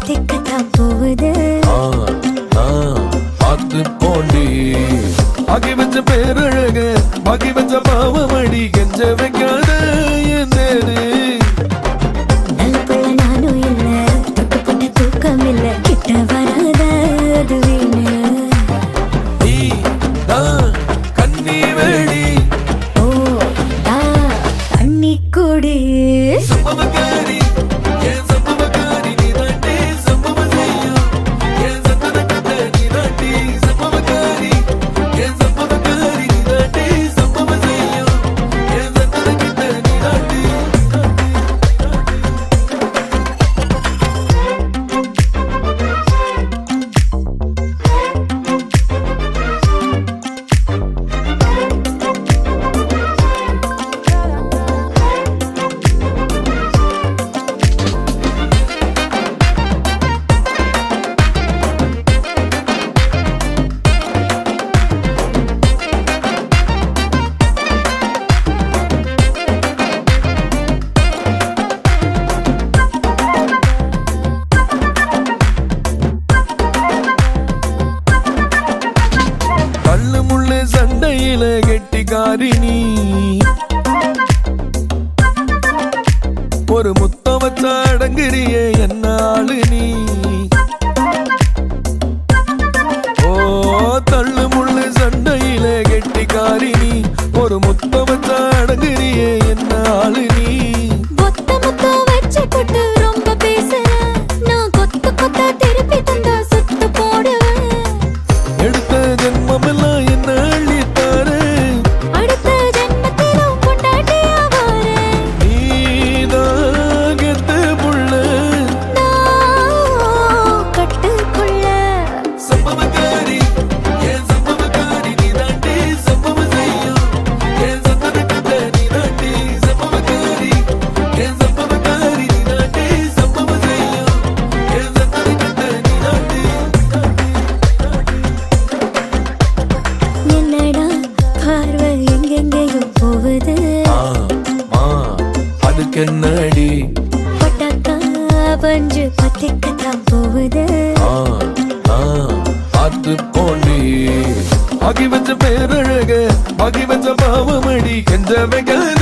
பத்திக்கத்தான் போகுது ஆ, ஆ, பார்த்து போண்டி ஆகி வச்ச பேரழக பாக்கி வச்ச பாவமடி கெஞ்ச வைக்காத என் தேரு நல்ல பிள்ளை நானும் இல்ல தொட்டு போட்ட தூக்கம் இல்ல கிட்ட வராத அது வீணு நீ தான் கண்ணி வேடி ஓ தா தண்ணி குடி சம்பவக்காரி என் சம்பவக்காரி நீ தாண்டி சம்பவம் செய்யும் என் சந்தன கட்ட நீ தாண்டி சம்பவக்காரி என் சம்பவக்காரி நீ தாண்டி சம்பவம் செய்யும் என் சந்தன கட்ட நீ தாண்டி கல்லு முள்ளு சண்டையில கெட்டிக்காரி நீ ஒரு முத்தம் வச்சா அடங்குறியே என்ன ஆளு நீ ஓ தள்ளு முள்ளு சண்டையில கெட்டிக்காரி நீ ஒரு முத்தம் வச்சா அடங்குறியே என்ன ஆளு நீ மொத்த மொத்த வச்சு போட்டு ரொம்ப பேசுற நான் கொத்து கொத்தா திருப்பி தந்தா சுத்து போடுவேன் எடுத்த ஜென்மமெல்லாம் என்ன அள்ளித்தாரு அடுத்த ஜென்மத்திலும் கொண்டாட்டியா வரேன் நீதான் கெத்து புள்ள நான் கட்டுக்குள்ள சம்பவக்காரி என் சம்பவக்காரி நீ தாண்டி சம்பவம் செய்யும் என் சந்தன கட்ட நீ தாண்டி சம்பவக்காரி என் சம்பவக்காரி நீ தாண்டி சம்பவம் செய்யும் என் சந்தன கட்ட நீ தாண்டி என்னடா பார்வை எங்கெங்கேயோ போகுது ஆ, மா, அதுக்கு என்னடி பட்டாக்கா பஞ்சு பத்திக்கத்தான் போகுது ஆ, ஆ, பார்த்து போண்டி ஆகி வச்ச பேரழக ஆகி வச்ச பாவமடி கெஞ்ச வைக்காத